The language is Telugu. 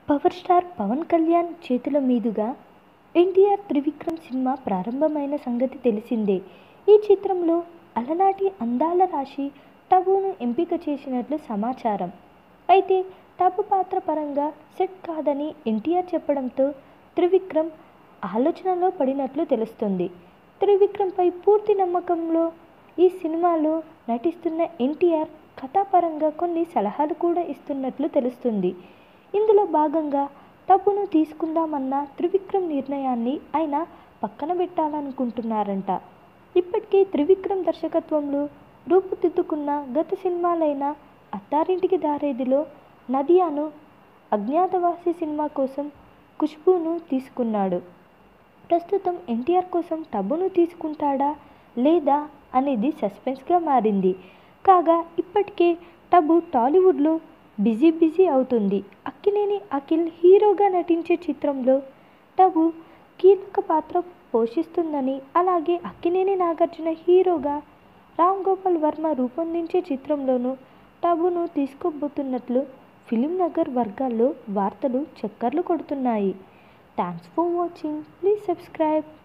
పవర్ స్టార్ పవన్ కళ్యాణ్ చేతుల మీదుగా ఎన్టీఆర్ త్రివిక్రమ్ సినిమా ప్రారంభమైన సంగతి తెలిసిందే ఈ చిత్రంలో అలనాటి అందాల రాశి టబును ఎంపిక చేసినట్లు సమాచారం అయితే టబు పాత్ర పరంగా సెట్ కాదని ఎన్టీఆర్ చెప్పడంతో త్రివిక్రమ్ ఆలోచనలో పడినట్లు తెలుస్తుంది త్రివిక్రమ్పై పూర్తి నమ్మకంలో ఈ సినిమాలో నటిస్తున్న ఎన్టీఆర్ కథాపరంగా కొన్ని సలహాలు కూడా ఇస్తున్నట్లు తెలుస్తుంది ఇందులో భాగంగా టబును తీసుకుందామన్న త్రివిక్రమ్ నిర్ణయాన్ని ఆయన పక్కన పెట్టాలనుకుంటున్నారంట ఇప్పటికే త్రివిక్రమ్ దర్శకత్వంలో రూపుదిద్దుకున్న గత సినిమాలైన అత్తారింటికి దారేదిలో నదియాను అజ్ఞాతవాసి సినిమా కోసం ఖుష్బూను తీసుకున్నాడు ప్రస్తుతం ఎన్టీఆర్ కోసం టబును తీసుకుంటాడా లేదా అనేది సస్పెన్స్గా మారింది కాగా ఇప్పటికే టబు టాలీవుడ్లో బిజీ బిజీ అవుతుంది అక్కినేని అఖిల్ హీరోగా నటించే చిత్రంలో టబు కీలక పాత్ర పోషిస్తుందని అలాగే అక్కినేని నాగార్జున హీరోగా రామ్ గోపాల్ వర్మ రూపొందించే చిత్రంలోనూ టబును తీసుకోబోతున్నట్లు ఫిలిం నగర్ వర్గాల్లో వార్తలు చక్కర్లు కొడుతున్నాయి thanks for watching please subscribe